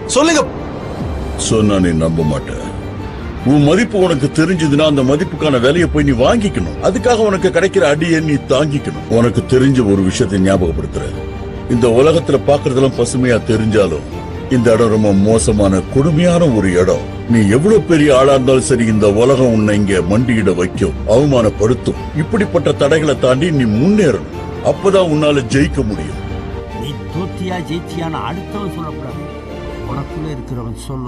சொல்லுங்க சொன்னா நீ நம்ப மாட்ட உன் மதிப்பு உனக்கு தெரிஞ்சதுன்னா அந்த மதிப்புக்கான விலையை போய் நீ வாங்கிக்கணும் அதுக்காக உனக்கு கிடைக்கிற அடியை நீ தாங்கிக்கணும் உனக்கு தெரிஞ்ச ஒரு விஷயத்தை ஞாபகப்படுத்துற இந்த உலகத்துல பாக்குறதெல்லாம் பசுமையா தெரிஞ்சாலும் இந்த இடம் ரொம்ப மோசமான கொடுமையான ஒரு இடம் நீ எவ்வளவு பெரிய ஆளா இருந்தாலும் சரி இந்த உலகம் உன்னை இங்க மண்டியிட வைக்கும் அவமானப்படுத்தும் இப்படிப்பட்ட தடைகளை தாண்டி நீ முன்னேறணும் அப்பதான் உன்னால ஜெயிக்க முடியும் நீ தோத்தியா ஜெயிச்சியான்னு அடுத்தவன் சொல்லக்கூடாது உனக்குள்ள இருக்கிறவன் சொல்லும்